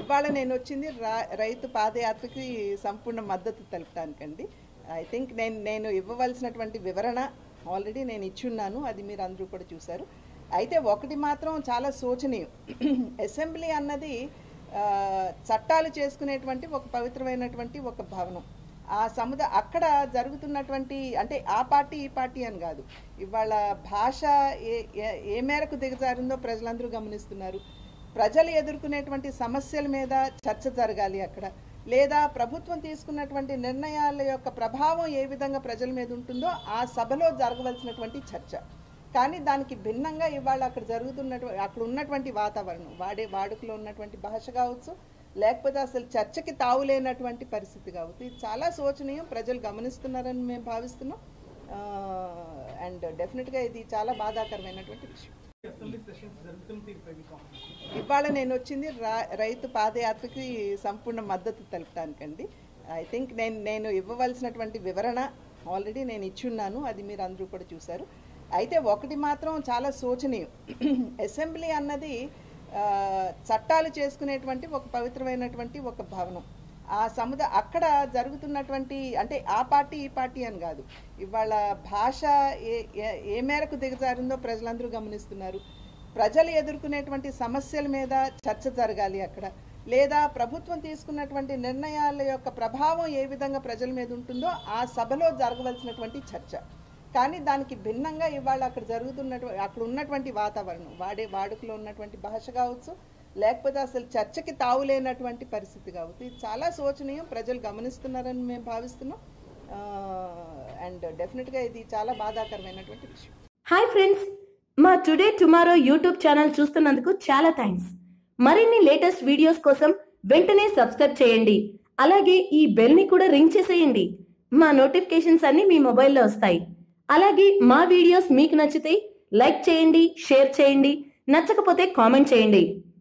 ఇవాళ నేను వచ్చింది రా- రైతు పాదయాత్రకి సంపూర్ణ మద్దతు తెలపడానికండి ఐ థింక్ నేను నేను ఇవ్వవలసినటువంటి వివరణ ఆల్రెడీ నేను ఇచ్చున్నాను అది మీరు అందరూ కూడా చూశారు అయితే ఒకటి మాత్రం చాలా శోచనీయం అసెంబ్లీ అన్నది ఆ, చట్టాలు చేసుకునేటువంటి ఒక పవిత్రమైనటువంటి ఒక భవనం ఆ సముద అక్కడ జరుగుతున్నటువంటి అంటే ఆ పార్టీ ఈ పార్టీ అని కాదు ఇవాళ భాష ఏ ఏ- ఏ మేరకు దిగజారిందో ప్రజలందరూ గమనిస్తున్నారు ప్రజలు ఎదుర్కొనేటువంటి సమస్యల మీద చర్చ జరగాలి అక్కడ లేదా ప్రభుత్వం తీసుకున్నటువంటి నిర్ణయాల యొక్క ప్రభావం ఏ విధంగా ప్రజల మీద ఉంటుందో ఆ సభలో జరగవలసినటువంటి చర్చ కానీ దానికి భిన్నంగా ఇవాళ అక్కడ జరుగుతున్నటువంటి అక్కడ ఉన్నటువంటి వాతావరణం వాడే వాడుకలో ఉన్నటువంటి భాష కావచ్చు లేకపోతే అసలు చర్చకి తావులేనటువంటి పరిస్థితి కావచ్చు ఇది చాలా శోచనీయం ప్రజలు గమనిస్తున్నారని మేము భావిస్తున్నాం అండ్ డెఫినెట్గా ఇది చాలా బాధాకరమైనటువంటి విషయం అసెంబ్లీ సెషన్స్ జరుగుతున్న తీరుపై మీ కామెంట్స్ ఇవాళ నేను వచ్చింది రా- రైతు పాదయాత్రకి సంపూర్ణ మద్దతు తెలపడానికండి ఐ థింక్ నేను నేను ఇవ్వవలసినటువంటి వివరణ ఆల్రెడీ నేను ఇచ్చున్నాను అది మీరు అందరూ కూడా చూశారు అయితే ఒకటి మాత్రం చాలా శోచనీయం అసెంబ్లీ అన్నది ఆ, చట్టాలు చేసుకునేటువంటి ఒక పవిత్రమైనటువంటి ఒక భవనం ఆ సముద అక్కడ జరుగుతున్నటువంటి అంటే ఆ పార్టీ ఈ పార్టీ అని కాదు ఇవాళ భాష ఏ ఏ- ఏ మేరకు దిగజారిందో ప్రజలందరూ గమనిస్తున్నారు ప్రజలు ఎదుర్కొనేటువంటి సమస్యల మీద చర్చ జరగాలి అక్కడ లేదా ప్రభుత్వం తీసుకున్నటువంటి నిర్ణయాల యొక్క ప్రభావం ఏ విధంగా ప్రజల మీద ఉంటుందో ఆ సభలో జరగవలసినటువంటి చర్చ కానీ దానికి భిన్నంగా ఇవాళ అక్కడ జరుగుతున్నటువంటి అక్కడ ఉన్నటువంటి వాతావరణం వాడే వాడుకలో ఉన్నటువంటి భాష కావచ్చు లేకపోతే అసలు చర్చకి తావులేనటువంటి పరిస్థితి కావచ్చు ఇది చాలా శోచనీయం ప్రజలు గమనిస్తున్నారని మేము భావిస్తున్నాం అండ్ డెఫినెట్గా ఇది చాలా బాధాకరమైనటువంటి విషయం హాయ్ ఫ్రెండ్స్ మా టుడే టుమారో యూట్యూబ్ ఛానల్ చూస్తున్నందుకు చాలా థ్యాంక్స్ మరిన్ని లేటెస్ట్ వీడియోస్ కోసం వెంటనే సబ్స్క్రైబ్ చేయండి అలాగే ఈ బెల్ ని కూడా రింగ్ చేసేయండి మా నోటిఫికేషన్స్ అన్ని మీ మొబైల్లో వస్తాయి అలాగే మా వీడియోస్ మీకు నచ్చితే లైక్ చేయండి షేర్ చేయండి నచ్చకపోతే కామెంట్ చేయండి